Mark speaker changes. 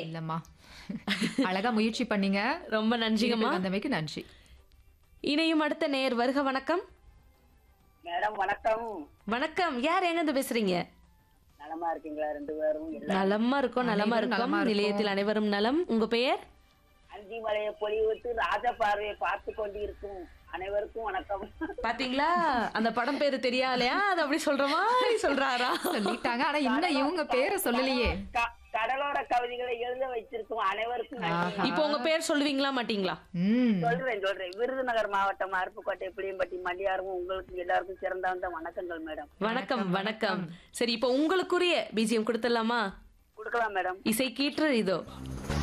Speaker 1: இல்லம்மா அழகா முயற்சி பண்ணீங்க
Speaker 2: ரொம்ப நன்றிங்கம்மா
Speaker 1: இனிப்பு வந்தமைக்கு நன்றி
Speaker 2: இணையும் அடுத்த நேர் வருக வணக்கம்
Speaker 3: மேடம் வணக்கம்
Speaker 2: வணக்கம் யார் எங்கிருந்து பேசுறீங்க
Speaker 3: நலமா இருக்கீங்களா ரெண்டு பேரும் எல்லாம்
Speaker 2: நலமா இருக்கோம் நலமா
Speaker 1: அனைவரும்
Speaker 2: இருக்கோம்
Speaker 1: நலமா இருக்கோம்.
Speaker 2: நிலையத்தில் அனைவரும் நலம் உங்க பெயர்
Speaker 3: அந்தி மலையை பொலிவிட்டு ராஜ பார்வையை பார்த்து கொண்டிருக்கும் அனைவருக்கும் வணக்கம்
Speaker 2: பாத்தீங்களா அந்த படம் பேரு தெரியாலையா அது அப்படி சொல்ற மாதிரி சொல்றாரா
Speaker 1: சொல்லிட்டாங்க ஆனா இன்னும் இவங்க பேரை சொல்லலையே
Speaker 3: க- கடலோர கவிதைகளை எழுத வச்சிருக்கும் அனைவருக்கும் நன்றி.
Speaker 2: இப்போ உங்க பேர் சொல்லுவீங்களா மாட்டீங்களா
Speaker 1: ம்
Speaker 3: சொல்றேன் சொல்றேன் விருதுநகர் மாவட்டம் அருப்புக்கோட்டை புளியம்பட்டி மண்டியாரும் உங்களுக்கு எல்லாருக்கும் சிறந்த வந்த வணக்கங்கள் மேடம்
Speaker 2: வணக்கம் வணக்கம் சரி இப்போ உங்களுக்குரிய பிஜிஎம் கொடுத்துடலாமா
Speaker 3: கொடுக்கலாம் மேடம்
Speaker 2: இசை கீற்று இதோ